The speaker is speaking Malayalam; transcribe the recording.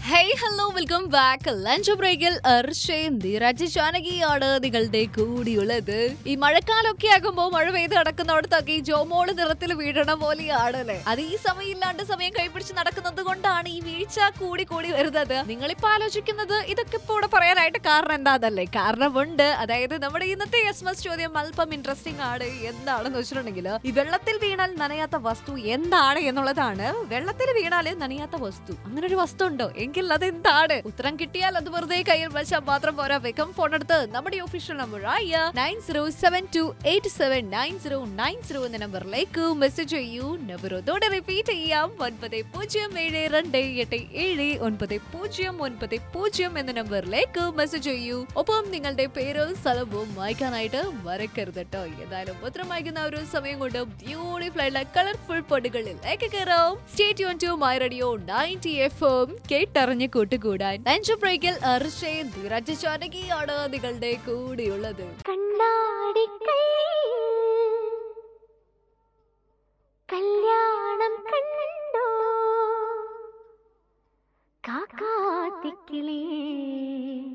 hey hello welcome back lunch ബ്രേക്കിൽ അർഷയും ധീരാജ് ജാനകിയാണ് നിങ്ങളുടെ കൂടിയുള്ളത് ഈ മഴക്കാലമൊക്കെ ആകുമ്പോൾ മഴ പെയ്ത് നടക്കുന്നിടത്തൊക്കെ ഈ ജോമോള് നിറത്തിൽ വീഴണ പോലെയാണല്ലേ അത് ഈ സമയം ഇല്ലാണ്ട് സമയം കൈപിടിച്ച് നടക്കുന്നത് കൊണ്ടാണ് ഈ വീഴ്ച കൂടി കൂടി വരുന്നത് നിങ്ങളിപ്പോ ആലോചിക്കുന്നത് ഇതൊക്കെ ഇപ്പൊ ഇവിടെ പറയാനായിട്ട് കാരണം എന്താന്നല്ലേ കാരണമുണ്ട് അതായത് നമ്മുടെ ഇന്നത്തെ എസ് മസ് ചോദ്യം അല്പം ഇൻട്രസ്റ്റിംഗ് ആണ് എന്താണെന്ന് വെച്ചിട്ടുണ്ടെങ്കിൽ ഈ വെള്ളത്തിൽ വീണാൽ നനയാത്ത വസ്തു എന്താണ് എന്നുള്ളതാണ് വെള്ളത്തിൽ വീണാൽ നനയാത്ത വസ്തു അങ്ങനെ ഒരു വസ്തു ഉണ്ടോ എങ്കിൽ അത് എന്താണ് ഉത്തരം കിട്ടിയാൽ അത് വെറുതെ കയ്യിൽ വെച്ചാൽ മാത്രം പോരാ വേഗം ഫോൺ എടുത്ത് നമ്മുടെ ഒഫീഷ്യൽ നമ്പർ ആയ nine zero seven two eight seven nine zero nine zero എന്ന നമ്പറിലേക്ക് മെസ്സേജ് ചെയ്യൂ നമ്പർ ഒന്നോടെ റിപ്പീറ്റ് ചെയ്യാം ഒൻപത് പൂജ്യം ഏഴ് രണ്ട് എട്ട് ഏഴ് ഒൻപത് പൂജ്യം ഒൻപത് പൂജ്യം എന്ന നമ്പറിലേക്ക് മെസ്സേജ് ചെയ്യൂ ഒപ്പം നിങ്ങളുടെ പേരും സ്ഥലവും വായിക്കാനായിട്ട് മറക്കരുത് കേട്ടോ ഏതായാലും ഉത്തരം വായിക്കുന്ന ഒരു സമയം കൊണ്ട് ബ്യൂട്ടിഫുൾ ആയിട്ടുള്ള കളർഫുൾ പൊടുകളിലേക്ക് കയറാം സ്റ്റേറ്റ് യോൺ to my radio ninety F M കേട്ടറിഞ്ഞ് കൂട്ടുകൂടാൻ ലഞ്ച് ബ്രേക്കിൽ അർഷയും ധീരജ് ജാനകിയാണ് നിങ്ങളുടെ കൂടെയുള്ളത് കണ്ണാടിക്കൈ കല്യാണം കണ്ടോ കാക്കാത്തിക്കിളേ